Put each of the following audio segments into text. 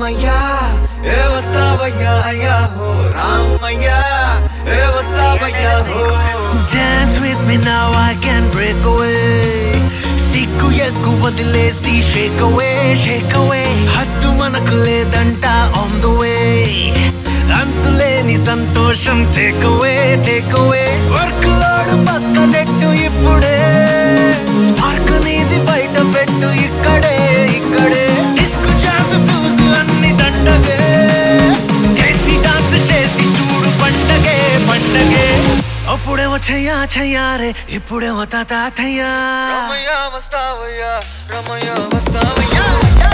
రామయ్య ఏ వస్తావయ్యా అయ్యా హో రామయ్య ఏ వస్తావయ్యా హో Dance with me now, I can break away. సిగ్గు ఎగ్గు వదిలేసి షేక్ అవే షేక్ అవే హద్దు మనకు లేదంట ఆన్ ద వే అంతులేని సంతోషం take away take away work load పక్కనెట్టు ఇప్పుడే స్పార్క్ నీది బయట పెట్టు ఇక్కడే ఇక్కడే డిస్కు జాస్ బ్లూస్ అన్ని దండగే దేశీ డాన్స్ చేసి చూడు పండగే పండగే అప్పుడేమో చెయ్యా చెయ్యారే ఇప్పుడేమో తాతయ్యా రమయ్య వస్తావయ్యా రమయ్య వస్తావయ్యా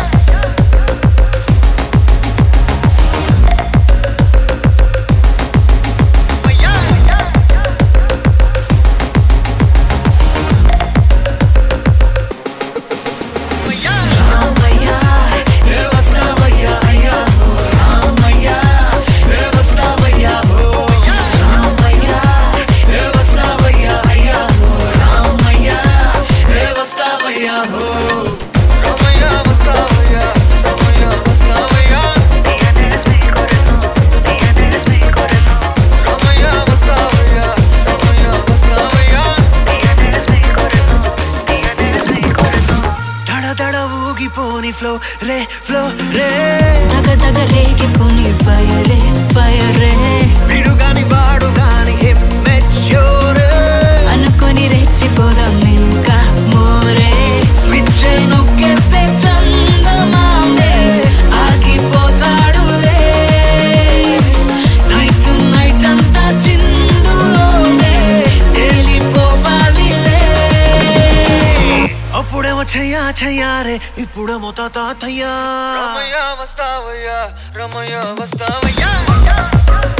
రమయ్య వస్తావయ్యా రమయ్య వస్తావయ్యా రమయ్య వస్తావయ్యా రమయ్య వస్తావయ్యా దడ దడ ఊగిపోని ఫ్లో రే ఫ్లో రే తగ తగ రేగిపోని ఫైరే ఫైరే విడుగాని వాడు గాని ఇమ్మెచ్యూర్ అనుకొని రెచ్చిపోదాం ఇంకా మోరే స్విచ్ నొక్కేస్తే చందమామే ఆగిపోతాడులే నైట్ నైట్ అంతా చిందులోనే తేలిపోవాలిలే అప్పుడేమో చెయ్యా చెయ్యారే ఇప్పుడేమో తాతయ్యా రమయ్య వస్తావయ్యా రమయ్య వస్తావయ్యా